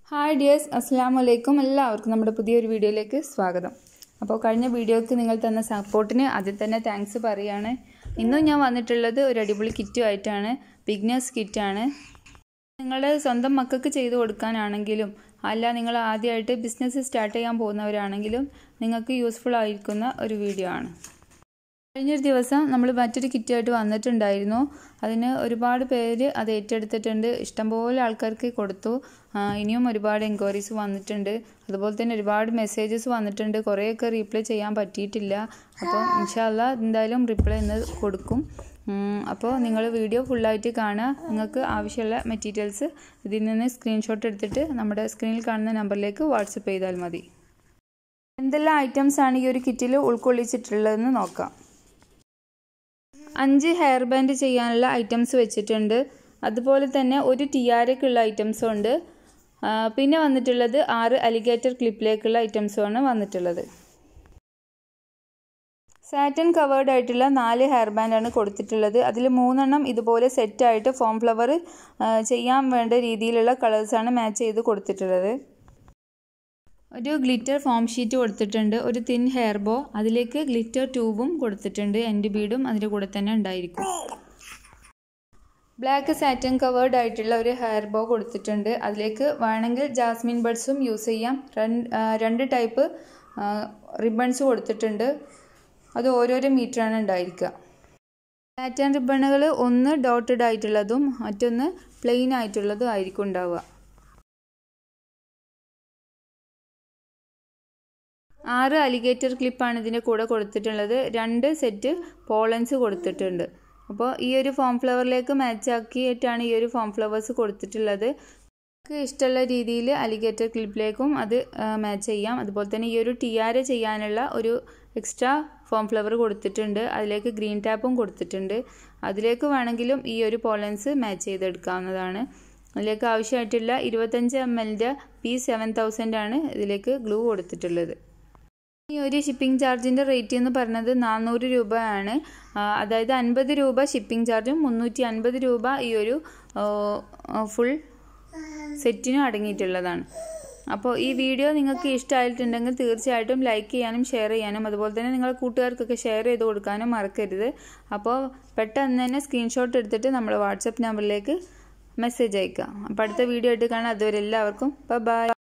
hi dears അസ്സാം വലൈക്കും എല്ലാവർക്കും നമ്മുടെ പുതിയൊരു വീഡിയോയിലേക്ക് സ്വാഗതം അപ്പോൾ കഴിഞ്ഞ വീഡിയോക്ക് നിങ്ങൾ തന്ന സപ്പോർട്ടിന് അതിൽ തന്നെ താങ്ക്സ് പറയുകയാണ് ഇന്നും ഞാൻ വന്നിട്ടുള്ളത് ഒരു അടിപൊളി കിറ്റുമായിട്ടാണ് ബിഗ്നേഴ്സ് കിറ്റാണ് നിങ്ങളുടെ സ്വന്തം മക്കൾക്ക് ചെയ്തു കൊടുക്കാനാണെങ്കിലും അല്ല നിങ്ങൾ ആദ്യമായിട്ട് ബിസിനസ് സ്റ്റാർട്ട് ചെയ്യാൻ പോകുന്നവരാണെങ്കിലും നിങ്ങൾക്ക് യൂസ്ഫുൾ ആയിരിക്കുന്ന ഒരു വീഡിയോ ആണ് കഴിഞ്ഞൊരു ദിവസം നമ്മൾ മറ്റൊരു കിറ്റായിട്ട് വന്നിട്ടുണ്ടായിരുന്നു അതിന് ഒരുപാട് പേര് അത് ഏറ്റെടുത്തിട്ടുണ്ട് ഇഷ്ടംപോലെ ആൾക്കാർക്ക് കൊടുത്തു ആ, ഇനിയും ഒരുപാട് എൻക്വയറീസ് വന്നിട്ടുണ്ട് അതുപോലെ തന്നെ ഒരുപാട് മെസ്സേജസ് വന്നിട്ടുണ്ട് കുറേയൊക്കെ റീപ്ലൈ ചെയ്യാൻ പറ്റിയിട്ടില്ല അപ്പോൾ ഇൻഷാല്ല എന്തായാലും റിപ്ലൈ ഇന്ന് കൊടുക്കും ഉം, അപ്പോൾ നിങ്ങൾ വീഡിയോ ഫുള്ളായിട്ട് കാണുക നിങ്ങൾക്ക് ആവശ്യമുള്ള മെറ്റീരിയൽസ് ഇതിൽ നിന്ന് സ്ക്രീൻഷോട്ട് എടുത്തിട്ട് നമ്മുടെ സ്ക്രീനിൽ കാണുന്ന നമ്പറിലേക്ക് വാട്സപ്പ് ചെയ്താൽ മതി എന്തെല്ലാം ഐറ്റംസ് ആണ് ഈ ഒരു കിറ്റിൽ ഉൾക്കൊള്ളിച്ചിട്ടുള്ളതെന്ന് നോക്കാം അഞ്ച് ഹെയർ ബാൻഡ് ചെയ്യാനുള്ള ഐറ്റംസ് വെച്ചിട്ടുണ്ട് അതുപോലെ തന്നെ ഒരു ടിയാരക്കുള്ള ഐറ്റംസും ഉണ്ട് ആ, പിന്നെ വന്നിട്ടുള്ളത് ആറ് അലിഗേറ്റർ ക്ലിപ്പിലേക്കുള്ള ഐറ്റംസുമാണ് വന്നിട്ടുള്ളത് സാറ്റൻ കവേർഡ് ആയിട്ടുള്ള നാല് ഹെയർ ബാൻഡാണ് കൊടുത്തിട്ടുള്ളത് അതിൽ മൂന്നെണ്ണം ഇതുപോലെ സെറ്റായിട്ട് ഫോം ഫ്ലവർ ചെയ്യാൻ വേണ്ട രീതിയിലുള്ള കളേഴ്സാണ് മാച്ച് ചെയ്ത് കൊടുത്തിട്ടുള്ളത് ഒരു ഗ്ലിറ്റർ ഫോം ഷീറ്റ് കൊടുത്തിട്ടുണ്ട് ഒരു തിൻ ഹെയർ ബോ അതിലേക്ക് ഗ്ലിറ്റർ ട്യൂബും കൊടുത്തിട്ടുണ്ട് എൻഡ് ബീഡും അതിൻ്റെ കൂടെ തന്നെ ഉണ്ടായിരിക്കും ബ്ലാക്ക് സാറ്റൻ കവേർഡ് ആയിട്ടുള്ള ഒരു ഹെയർ ബോ കൊടുത്തിട്ടുണ്ട് അതിലേക്ക് വേണമെങ്കിൽ ജാസ്മിൻ ബഡ്സും യൂസ് ചെയ്യാം രണ്ട് ആ, രണ്ട് ടൈപ്പ് റിബൺസ് കൊടുത്തിട്ടുണ്ട് അത് ഓരോരോ മീറ്ററാണ് ഉണ്ടായിരിക്കുക സാറ്റൻ റിബണുകൾ ഒന്ന് ഡോട്ടഡ് ആയിട്ടുള്ളതും മറ്റൊന്ന് പ്ലെയിൻ ആയിട്ടുള്ളതും ആയിരിക്കും ഉണ്ടാവുക ആറ് അലിഗേറ്റർ ക്ലിപ്പാണ് ഇതിൻ്റെ കൂടെ കൊടുത്തിട്ടുള്ളത് രണ്ട് സെറ്റ് പോളൻസ് കൊടുത്തിട്ടുണ്ട് അപ്പോൾ ഈ ഒരു ഫോം ഫ്ലവറിലേക്ക് മാച്ച് ആക്കിയിട്ടാണ് ഈ ഒരു ഫോം ഫ്ലവേഴ്സ് കൊടുത്തിട്ടുള്ളത് നമുക്ക് ഇഷ്ടമുള്ള രീതിയിൽ അലിഗേറ്റർ ക്ലിപ്പിലേക്കും അത് മാച്ച് ചെയ്യാം അതുപോലെ തന്നെ ഈ ഒരു ടിയാര ചെയ്യാനുള്ള ഒരു എക്സ്ട്രാ ഫോം ഫ്ലവർ കൊടുത്തിട്ടുണ്ട് അതിലേക്ക് ഗ്രീൻ ടാപ്പും കൊടുത്തിട്ടുണ്ട് അതിലേക്ക് വേണമെങ്കിലും ഈ ഒരു പോളൻസ് മാച്ച് ചെയ്തെടുക്കാവുന്നതാണ് അതിലേക്ക് ആവശ്യമായിട്ടുള്ള ഇരുപത്തഞ്ച് എം എല്ലിൻ്റെ പി സെവൻ തൗസൻഡ് ആണ് ഇതിലേക്ക് ഗ്ലൂ കൊടുത്തിട്ടുള്ളത് ഈ ഒരു ഷിപ്പിംഗ് ചാർജിൻ്റെ റേറ്റ് എന്ന് പറഞ്ഞത് നാനൂറ് രൂപയാണ് ആ, അതായത് അൻപത് രൂപ ഷിപ്പിംഗ് ചാർജും മുന്നൂറ്റി അൻപത് രൂപ ഈ ഒരു ഫുൾ സെറ്റിനും അടങ്ങിയിട്ടുള്ളതാണ് അപ്പോൾ ഈ വീഡിയോ നിങ്ങൾക്ക് ഇഷ്ടമായിട്ടുണ്ടെങ്കിൽ തീർച്ചയായിട്ടും ലൈക്ക് ചെയ്യാനും ഷെയർ ചെയ്യാനും അതുപോലെ തന്നെ നിങ്ങളുടെ കൂട്ടുകാർക്കൊക്കെ ഷെയർ ചെയ്ത് കൊടുക്കാനും മറക്കരുത് അപ്പോൾ പെട്ടെന്ന് തന്നെ സ്ക്രീൻഷോട്ട് എടുത്തിട്ട് നമ്മുടെ വാട്സപ്പ് നമ്പറിലേക്ക് മെസ്സേജ് അയക്കാം അപ്പോൾ അടുത്ത വീഡിയോ ആയിട്ട് കാണാം അതുവരെ എല്ലാവർക്കും ബൈ